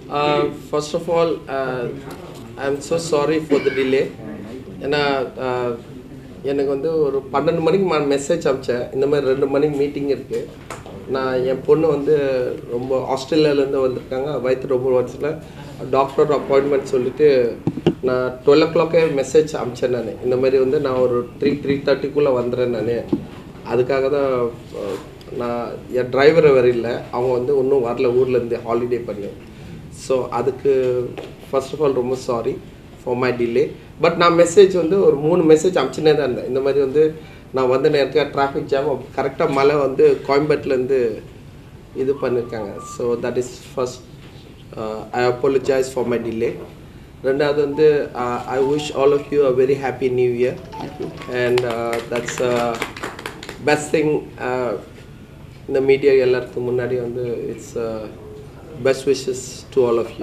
Uh, first of all, uh, I'm so sorry for the delay. ஏன்னா uh, எனக்கு வந்து ஒரு பன்னெண்டு மணிக்கு நான் மெசேஜ் அனுப்பிச்சேன் இந்த மாதிரி ரெண்டு மணிக்கு மீட்டிங் இருக்குது நான் என் பொண்ணு வந்து ரொம்ப ஆஸ்திரேலியாவிலேருந்து வந்திருக்காங்க வயிற்று ரொம்ப வருஷத்தில் டாக்டர் அப்பாயின்மெண்ட் சொல்லிட்டு நான் டுவெல் ஓ கிளாக்கே மெசேஜ் அனுப்பிச்சேன் நான் இந்த மாதிரி வந்து நான் ஒரு த்ரீ த்ரீ தேர்ட்டிக்குள்ளே வந்துடுறேன் நான் அதுக்காக தான் அஹ், நான் என் டிரைவர் வேறு இல்லை அவங்க வந்து இன்னும் வரல ஊர்லேருந்து ஹாலிடே பண்ணி ஸோ அதுக்கு ஃபர்ஸ்ட் ஆஃப் ஆல் ரொம்ப sorry for my delay but நான் மெசேஜ் வந்து ஒரு மூணு மெசேஜ் அனுப்பிச்சுனே தான் இருந்தேன் இந்த மாதிரி வந்து நான் வந்த நேரத்தில் டிராஃபிக் ஜாம் கரெக்டாக மழை வந்து கோயம்பேட்டிலேருந்து இது பண்ணியிருக்காங்க so that is first I apologize for my delay ரெண்டாவது வந்து I wish all of you a very happy new year and that's best thing இந்த மீடியா எல்லாத்துக்கும் முன்னாடி வந்து it's best wishes to all of you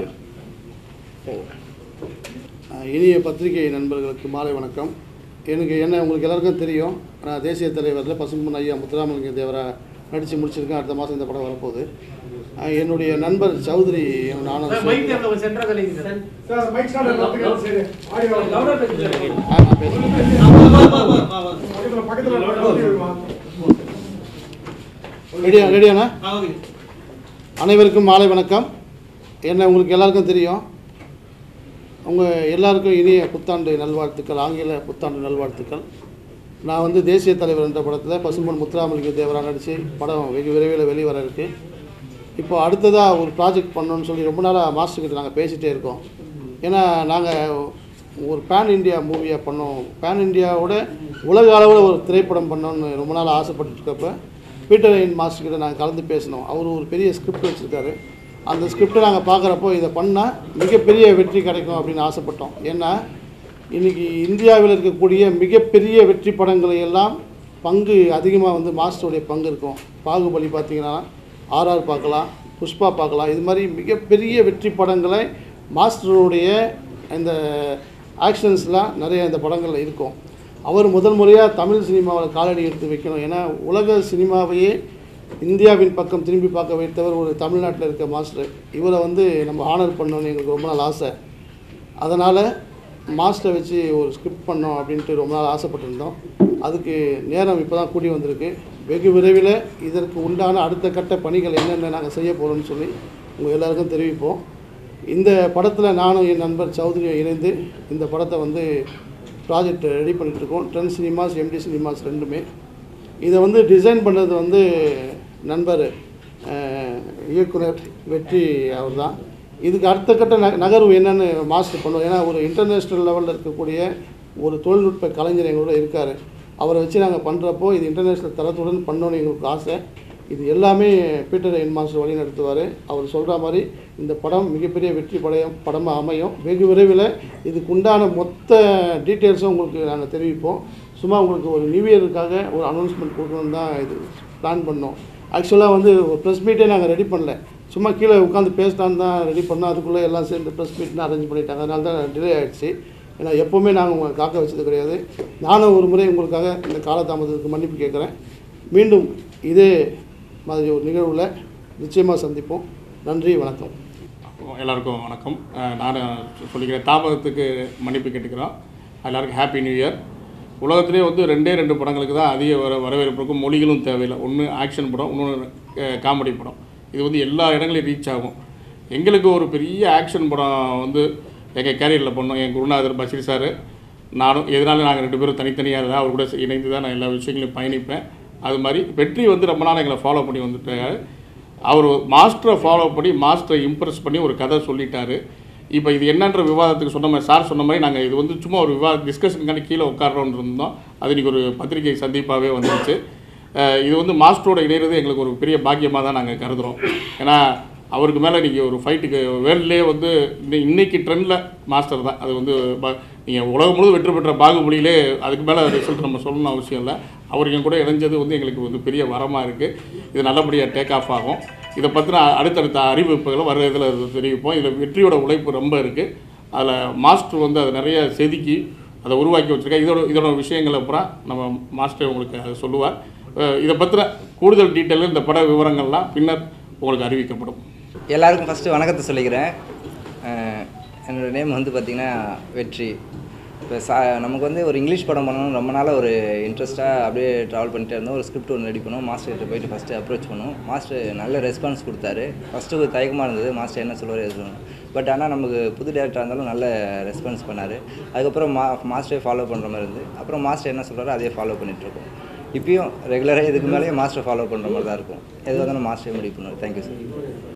uh இனிய பத்திரிகை நண்பர்களுக்கு மாலை வணக்கம் எனக்கு என்ன உங்களுக்கு எல்லாருக்கும் தெரியும் நான் தேசிய தலைவரில் பசும்பொன் ஐயா முத்துராமலிங்க தேவரா நடித்து முடிச்சிருக்கேன் அடுத்த மாதம் இந்த படம் வரப்போகுது அஹ் என்னுடைய நண்பர் சௌத்ரி நானும் சேர்ந்து- ஆ, நான் பேசுறேன். ரெடியா ரெடியாண்ணா அனைவருக்கும் மாலை வணக்கம் என்ன உங்களுக்கு எல்லாருக்கும் தெரியும் உங்கள் எல்லாருக்கும் இனிய புத்தாண்டு நல்வாழ்த்துக்கள் ஆங்கில புத்தாண்டு நல்வாழ்த்துக்கள் நான் வந்து தேசிய தலைவர் என்ற படத்தில் பசும்பொன் முத்துராமலிங்க தேவரா நடித்து படம் வெகு விரைவில் வெளிவர இருக்கு இப்போ அடுத்ததாக ஒரு ப்ராஜெக்ட் பண்ணணும்னு சொல்லி ரொம்ப நாளாக மாஸ்டர் கிட்ட நாங்கள் பேசிகிட்டே இருக்கோம் ஏன்னா நாங்கள் ஒரு பேன் இந்தியா மூவியாக பண்ணோம் பேன் இந்தியாவோட உலக அளவில் ஒரு திரைப்படம் பண்ணோம்னு ரொம்ப நாள் ஆசைப்பட்டுட்டு இருக்கப்ப பீட்டர் ஐன் மாஸ்டர் கிட்ட நாங்கள் கலந்து பேசினோம் அவர் ஒரு பெரிய ஸ்கிரிப்ட் வச்சுருக்காரு அந்த ஸ்கிரிப்டை நாங்கள் பார்க்குறப்போ இதை பண்ணால் மிகப்பெரிய வெற்றி கிடைக்கும் அப்படின்னு ஆசைப்பட்டோம் ஏன்னா இன்றைக்கி இந்தியாவில் இருக்கக்கூடிய மிகப்பெரிய வெற்றி படங்களை எல்லாம் பங்கு அதிகமாக வந்து மாஸ்டருடைய பங்கு இருக்கும் பாகுபலி பார்த்தீங்கன்னா ஆர்ஆர் பார்க்கலாம் புஷ்பா பார்க்கலாம் இது மாதிரி மிகப்பெரிய வெற்றி படங்களை மாஸ்டருடைய இந்த ஆக்ஷன்ஸ்லாம் நிறைய இந்த படங்களில் இருக்கும் அவர் முதல் முறையாக தமிழ் சினிமாவில் காலடி எடுத்து வைக்கணும் ஏன்னா உலக சினிமாவையே இந்தியாவின் பக்கம் திரும்பி பார்க்க வைத்தவர் ஒரு தமிழ்நாட்டில் இருக்க மாஸ்டர் இவரை வந்து நம்ம ஆனர் பண்ணணும்னு எங்களுக்கு ரொம்ப நாள் ஆசை அதனால் மாஸ்டரை வச்சு ஒரு ஸ்கிரிப்ட் பண்ணோம் அப்படின்ட்டு ரொம்ப நாள் ஆசைப்பட்டிருந்தோம் அதுக்கு நேரம் இப்போ தான் கூடி வந்திருக்கு வெகு விரைவில் இதற்கு உண்டான அடுத்த கட்ட பணிகள் என்னென்ன நாங்கள் செய்ய போகிறோம்னு சொல்லி உங்கள் எல்லாருக்கும் தெரிவிப்போம் இந்த படத்தில் நானும் என் நண்பர் சௌத்ரியும் இணைந்து இந்த படத்தை வந்து ப்ராஜெக்ட் ரெடி பண்ணிகிட்ருக்கோம் ட்ரெண்ட் சினிமாஸ் எம்டி சினிமாஸ் ரெண்டுமே இதை வந்து டிசைன் பண்ணது வந்து நண்பர் அஹ், இயக்குனர் வெற்றி அவர் தான் இதுக்கு அடுத்த கட்ட ந நகர்வு என்னன்னு மாஸ்டர் பண்ணுவோம் ஏன்னா ஒரு இன்டர்நேஷ்னல் லெவலில் இருக்கக்கூடிய ஒரு தொழில்நுட்ப கலைஞர் எங்களோட இருக்கார் அவரை வச்சு நாங்கள் பண்ணுறப்போ இது இன்டர்நேஷ்னல் தரத்துடன் பண்ணணும்னு எங்களுக்கு ஆசை இது எல்லாமே பீட்டர் என் மாஸ்டர் வழி நடத்துவார் அவர் சொல்கிற மாதிரி இந்த படம் மிகப்பெரிய வெற்றி படையம் படமாக அமையும் வெகு விரைவில் இதுக்கு உண்டான மொத்த டீட்டெயில்ஸும் உங்களுக்கு நாங்கள் தெரிவிப்போம் சும்மா உங்களுக்கு ஒரு நியூ இயருக்காக ஒரு அனௌன்ஸ்மெண்ட் கொடுக்கணும் தான் இது பிளான் பண்ணோம் ஆக்சுவலாக வந்து ஒரு ப்ரெஸ் மீட்டே நாங்கள் ரெடி பண்ணல சும்மா கீழே உட்காந்து பேசலான்னு தான் ரெடி பண்ணோம் அதுக்குள்ளே எல்லாம் சேர்ந்து ப்ரெஸ் மீட்னு அரேஞ்ச் பண்ணிட்டாங்க அதனால தான் டிலே ஆகிடுச்சு ஏன்னா எப்போவுமே நாங்கள் உங்களை காக்க வச்சது கிடையாது நானும் ஒரு முறை உங்களுக்காக இந்த காலதாமதத்துக்கு மன்னிப்பு கேட்குறேன் மீண்டும் இதே மாதிரி ஒரு நிகழ்வில் நிச்சயமாக சந்திப்போம் நன்றி வணக்கம் எல்லாருக்கும் வணக்கம் அஹ் நான் சொல்லிக்கிறேன் தாமதத்துக்கு மன்னிப்பு கேட்டுக்கிறோம் எல்லாருக்கும் ஹாப்பி நியூ இயர் உலகத்திலே வந்து ரெண்டே ரெண்டு படங்களுக்கு தான் அதிக வர வரவேற்பு இருக்கும் மொழிகளும் தேவையில்லை ஒன்று ஆக்ஷன் படம் இன்னொன்று காமெடி படம் இது வந்து எல்லா இடங்களையும் ரீச் ஆகும் எங்களுக்கு ஒரு பெரிய ஆக்ஷன் படம் வந்து எங்கள் கேரியரில் பண்ணோம் என் குருநாதர் பஷீர் சார் நானும் எதனால நாங்கள் ரெண்டு பேரும் தனித்தனியாக இருந்தால் அவர் கூட இணைந்து தான் நான் எல்லா விஷயங்களையும் பயணிப்பேன் அது மாதிரி வெற்றி வந்து ரொம்ப நாள் எங்களை ஃபாலோ பண்ணி வந்துட்டாரு அவர் மாஸ்டரை ஃபாலோ பண்ணி மாஸ்டரை இம்ப்ரெஸ் பண்ணி ஒரு கதை சொல்லிட்டாரு இப்போ இது என்னன்ற விவாதத்துக்கு சொன்ன மாதிரி சார் சொன்ன மாதிரி நாங்கள் இது வந்து சும்மா ஒரு விவாத டிஸ்கஷனுக்கான கீழே உட்காரோன்னு இருந்தோம் அது இன்றைக்கி ஒரு பத்திரிகை சந்திப்பாகவே வந்துருச்சு அஹ் இது வந்து மாஸ்டரோட இணையிறது எங்களுக்கு ஒரு பெரிய பாக்கியமாக தான் நாங்கள் கருதுகிறோம் ஏன்னா அவருக்கு மேலே இன்றைக்கி ஒரு ஃபைட்டுக்கு வேர்ல்ட்லேயே வந்து இன்னை- இன்னைக்கு ட்ரெண்டில் மாஸ்டர் தான் அது வந்து நீங்கள் உலகம் முழுவதும் வெற்றி பெற்ற பாகுபலியிலே அதுக்கு மேலே ரிசல்ட் நம்ம சொல்லணும்னு அவசியம் இல்லை அவர் என் கூட இணைஞ்சது வந்து எங்களுக்கு வந்து பெரிய வரமாக இருக்குது இது நல்லபடியாக டேக் ஆஃப் ஆகும் இதை பற்றின அடுத்தடுத்த அறிவிப்புகளை வர இதில் தெரிவிப்போம் இதில் வெற்றியோட உழைப்பு ரொம்ப இருக்குது அதில் மாஸ்டர் வந்து அதை நிறைய செதுக்கி அதை உருவாக்கி வச்சுருக்கேன் இதோட இதோட விஷயங்களை பூரா நம்ம மாஸ்டர் உங்களுக்கு அதை சொல்லுவார் அஹ் இதை பற்றின கூடுதல் டீட்டெயில் இந்த பட விவரங்கள்லாம் பின்னர் உங்களுக்கு அறிவிக்கப்படும் எல்லாருக்கும் ஃபஸ்ட்டு வணக்கத்தை சொல்லிக்கிறேன் அஹ் என்னோட நேம் வந்து பார்த்திங்கன்னா வெற்றி இப்போ சா நமக்கு வந்து ஒரு இங்கிலீஷ் படம் பண்ணணும்னு ரொம்ப நாளாக ஒரு இன்ட்ரெஸ்ட்டாக அப்படியே ட்ராவல் பண்ணிட்டே இருந்தோம் ஒரு ஸ்கிரிப்ட் ஒன்று ரெடி பண்ணோம் மாஸ்டர் கிட்ட போயிட்டு ஃபஸ்ட்டு அப்ரோச் பண்ணோம் மாஸ்டர் நல்ல ரெஸ்பான்ஸ் கொடுத்தாரு ஃபஸ்ட்டு ஒரு தயக்கமாக இருந்தது மாஸ்டர் என்ன சொல்லுவார் எது சொல்லணும் பட் ஆனால் நமக்கு புது டேரக்டராக இருந்தாலும் நல்ல ரெஸ்பான்ஸ் பண்ணார் அதுக்கப்புறம் மா மாஸ்டரை ஃபாலோ பண்ணுற மாதிரி இருந்து அப்புறம் மாஸ்டர் என்ன சொல்கிறாரோ அதே ஃபாலோ பண்ணிகிட்ருக்கோம் இப்பயும் ரெகுலராக இதுக்கு மேலேயே மாஸ்டர் ஃபாலோ பண்ணுற மாதிரி தான் இருக்கும் எது வந்தாலும் மாஸ்டரே முடிவு பண்ணுவார் தேங்க்யூ சார்